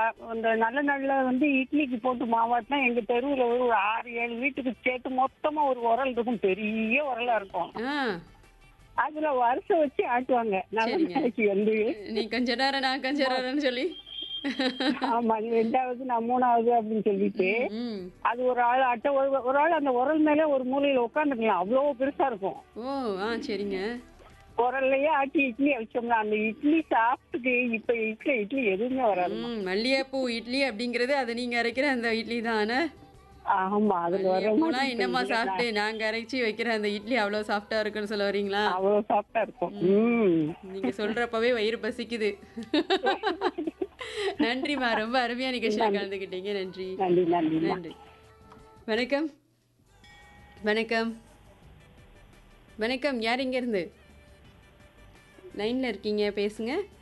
இந்த நல்ல நாள்ல வந்து இட்லிக்கு போட்டு மாவாட்டினா எங்க தெருவுல ஒரு ஒரு ஆறு ஏழு வீட்டுக்கு சேர்த்து மொத்தமா ஒரு உரல் இருக்கும் பெரிய உரலா இருக்கும் ஆ அதுல வருஷம் வச்சு ஆட்டுவாங்க நல்ல சரிங்க. நாளைக்கு வந்து நீ கொஞ்ச நேரம் நான் கொஞ்ச நேரம்னு சொல்லி ஆமா நீ ரெண்டாவது நான் மூணாவது அப்படின்னு சொல்லிட்டு ம் அது ஒரு ஆள் அட்டை ஒரு ஒரு ஆள் அந்த உரல் மேல ஒரு மூலையில உட்காந்துக்கலாம் அவ்வளோ பெருசா இருக்கும் ஓ ஆ சரிங்க உரல்லையே ஆட்டி இட்லி வச்சோம்னா அந்த இட்லி சாப்பிட்டுக்கு இப்ப இட்லி இட்லி எதுவுமே வராது ம் மல்லிகைப்பூ இட்லி அப்படிங்கிறது அது நீங்க அரைக்கிற அந்த இட்லி தானே ஆமா அதுல வர மல்லிகைப்பூலாம் என்னம்மா சாப்பிட்டு நாங்க அரைச்சி வைக்கிற அந்த இட்லி அவ்வளவு சாஃப்டா இருக்குன்னு சொல்ல வரீங்களா அவ்வளவு சாப்பிட்டா இருக்கும் ம் நீங்க சொல்றப்பவே வயிறு பசிக்குது நன்றிம்மா ரொம்ப அருமையா நிகழ்ச்சியில கலந்துக்கிட்டீங்க நன்றி நன்றி நன்றி நன்றி வணக்கம் வணக்கம் வணக்கம் யார் இங்க இருந்து லைன்ல இருக்கீங்க பேசுங்க